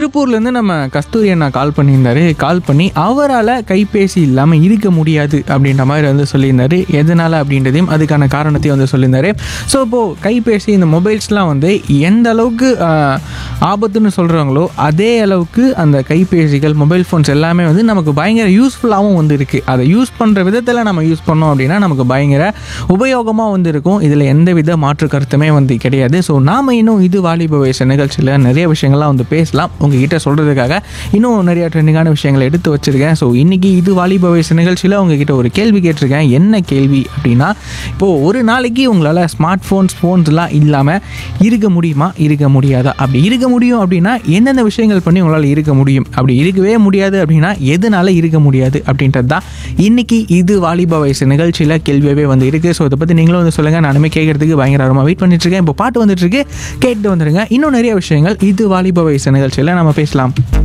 திருப்பூர்லேருந்து நம்ம கஸ்தூரி அண்ணா கால் பண்ணியிருந்தாரு கால் பண்ணி அவரால் கைபேசி இல்லாமல் இருக்க முடியாது அப்படின்ற மாதிரி வந்து சொல்லியிருந்தாரு எதனால் அப்படின்றதையும் அதுக்கான காரணத்தையும் வந்து சொல்லியிருந்தாரு ஸோ இப்போது கைபேசி இந்த மொபைல்ஸ்லாம் வந்து எந்த அளவுக்கு ஆஹ், ஆபத்துன்னு சொல்கிறாங்களோ அதே அளவுக்கு அந்த கைபேசிகள் மொபைல் ஃபோன்ஸ் எல்லாமே வந்து நமக்கு பயங்கர யூஸ்ஃபுல்லாகவும் வந்து இருக்குது அதை யூஸ் பண்ணுற விதத்தில் நம்ம யூஸ் பண்ணோம் அப்படின்னா நமக்கு பயங்கர உபயோகமாக வந்து இருக்கும் இதில் எந்தவித மாற்று கருத்துமே வந்து கிடையாது ஸோ நாம் இன்னும் இது வாலிப வயசு நிகழ்ச்சியில் நிறைய விஷயங்கள்லாம் வந்து பேசலாம் உங்ககிட்ட சொல்கிறதுக்காக இன்னும் நிறைய ட்ரெண்டிங்கான விஷயங்களை எடுத்து வச்சுருக்கேன் ஸோ இன்றைக்கி இது வாலிப வயசு நிகழ்ச்சியில் உங்ககிட்ட ஒரு கேள்வி கேட்டிருக்கேன் என்ன கேள்வி அப்படின்னா இப்போது ஒரு நாளைக்கு உங்களால் ஸ்மார்ட் ஃபோன்ஸ் ஃபோன்ஸ்லாம் இல்லாமல் இருக்க முடியுமா இருக்க முடியாதா அப்படி இருக்க முடியும் அப்படின்னா எந்தெந்த விஷயங்கள் பண்ணி உங்களால் இருக்க முடியும் அப்படி இருக்கவே முடியாது அப்படின்னா எதனால இருக்க முடியாது அப்படின்றது தான் இன்னைக்கு இது வாலிப வயசு நிகழ்ச்சியில் கேள்வியாகவே வந்து இருக்குது ஸோ இதை பற்றி நீங்களும் வந்து சொல்லுங்கள் நானுமே கேட்கறதுக்கு பயங்கர ஆர்வமாக வெயிட் பண்ணிட்டு இருக்கேன் இப்போ பாட்டு வந்துட்டு இருக்கு கேட்டு வந்துருங்க இன்னும் நிறைய விஷயங்கள் இது வாலிப வயசு நிகழ்ச்சியில் நம்ம பேசலாம்